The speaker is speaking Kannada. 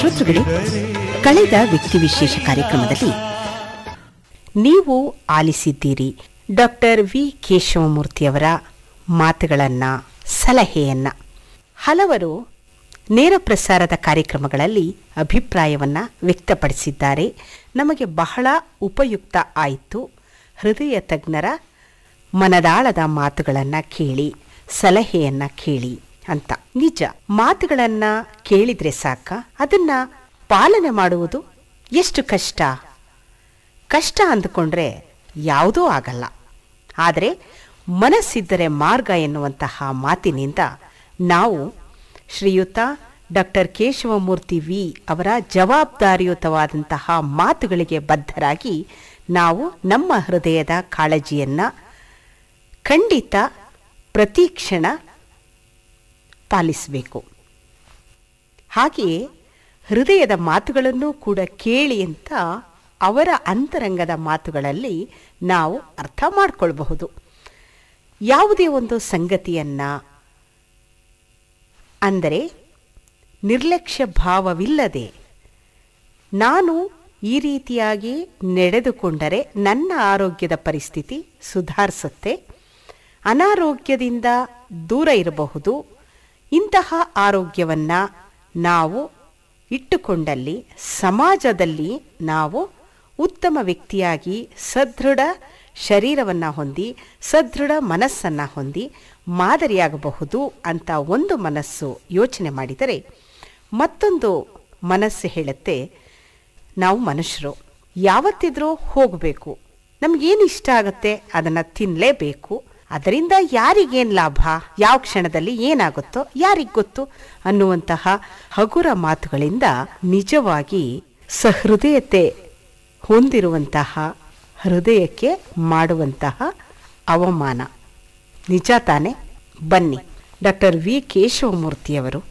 ಶ್ರೋತೃಗಳೇ ಕಳೆದ ವ್ಯಕ್ತಿ ವಿಶೇಷ ಕಾರ್ಯಕ್ರಮದಲ್ಲಿ ನೀವು ಆಲಿಸಿದ್ದೀರಿ ಡಾಕ್ಟರ್ ವಿ ಕೇಶವಮೂರ್ತಿಯವರ ಮಾತುಗಳನ್ನ ಸಲಹೆಯನ್ನ ಹಲವರು ನೇರ ಪ್ರಸಾರದ ಕಾರ್ಯಕ್ರಮಗಳಲ್ಲಿ ಅಭಿಪ್ರಾಯವನ್ನ ವ್ಯಕ್ತಪಡಿಸಿದ್ದಾರೆ ನಮಗೆ ಬಹಳ ಉಪಯುಕ್ತ ಆಯಿತು ಹೃದಯ ತಜ್ಞರ ಮನದಾಳದ ಮಾತುಗಳನ್ನ ಕೇಳಿ ಸಲಹೆಯನ್ನ ಕೇಳಿ ಅಂತ ನಿಜ ಮಾತುಗಳನ್ನ ಕೇಳಿದ್ರೆ ಸಾಕ ಅದನ್ನ ಪಾಲನೆ ಮಾಡುವುದು ಎಷ್ಟು ಕಷ್ಟ ಕಷ್ಟ ಅಂದುಕೊಂಡ್ರೆ ಯಾವುದೂ ಆಗಲ್ಲ ಆದರೆ ಮನಸ್ಸಿದ್ದರೆ ಮಾರ್ಗ ಎನ್ನುವಂತಹ ಮಾತಿನಿಂದ ನಾವು ಶ್ರೀಯುತ ಡಾಕ್ಟರ್ ಕೇಶವಮೂರ್ತಿ ವಿ ಅವರ ಜವಾಬ್ದಾರಿಯುತವಾದಂತಹ ಮಾತುಗಳಿಗೆ ಬದ್ಧರಾಗಿ ನಾವು ನಮ್ಮ ಹೃದಯದ ಕಾಳಜಿಯನ್ನ ಖಂಡಿತ ಪ್ರತಿಕ್ಷಣ ಪಾಲಿಸಬೇಕು ಹಾಗೆಯೇ ಹೃದಯದ ಮಾತುಗಳನ್ನು ಕೂಡ ಕೇಳಿ ಅಂತ ಅವರ ಅಂತರಂಗದ ಮಾತುಗಳಲ್ಲಿ ನಾವು ಅರ್ಥ ಮಾಡಿಕೊಳ್ಬಹುದು ಯಾವುದೇ ಒಂದು ಸಂಗತಿಯನ್ನ ಅಂದರೆ ನಿರ್ಲಕ್ಷ್ಯ ಭಾವವಿಲ್ಲದೆ ನಾನು ಈ ರೀತಿಯಾಗಿ ನಡೆದುಕೊಂಡರೆ ನನ್ನ ಆರೋಗ್ಯದ ಪರಿಸ್ಥಿತಿ ಸುಧಾರಿಸುತ್ತೆ ಅನಾರೋಗ್ಯದಿಂದ ದೂರ ಇರಬಹುದು ಇಂತಹ ಆರೋಗ್ಯವನ್ನು ನಾವು ಇಟ್ಟುಕೊಂಡಲ್ಲಿ ಸಮಾಜದಲ್ಲಿ ನಾವು ಉತ್ತಮ ವ್ಯಕ್ತಿಯಾಗಿ ಸದೃಢ ಶರೀರವನ್ನು ಹೊಂದಿ ಸದೃಢ ಮನಸ್ಸನ್ನು ಹೊಂದಿ ಮಾದರಿಯಾಗಬಹುದು ಅಂತ ಒಂದು ಮನಸ್ಸು ಯೋಚನೆ ಮಾಡಿದರೆ ಮತ್ತೊಂದು ಮನಸ್ಸು ಹೇಳುತ್ತೆ ನಾವು ಮನುಷ್ಯರು ಯಾವತ್ತಿದ್ರೂ ಹೋಗಬೇಕು ನಮಗೇನು ಇಷ್ಟ ಆಗುತ್ತೆ ಅದನ್ನು ತಿನ್ನಲೇಬೇಕು ಅದರಿಂದ ಯಾರಿಗೇನು ಲಾಭ ಯಾವ ಕ್ಷಣದಲ್ಲಿ ಏನಾಗುತ್ತೋ ಯಾರಿಗೆ ಗೊತ್ತು ಅನ್ನುವಂತಹ ಹಗುರ ಮಾತುಗಳಿಂದ ನಿಜವಾಗಿ ಸಹೃದಯತೆ ಹೊಂದಿರುವಂತಹ ಹೃದಯಕ್ಕೆ ಮಾಡುವಂತಹ ಅವಮಾನ ನಿಜ ತಾನೆ ಬನ್ನಿ ಡಾಕ್ಟರ್ ವಿ ಕೇಶವಮೂರ್ತಿಯವರು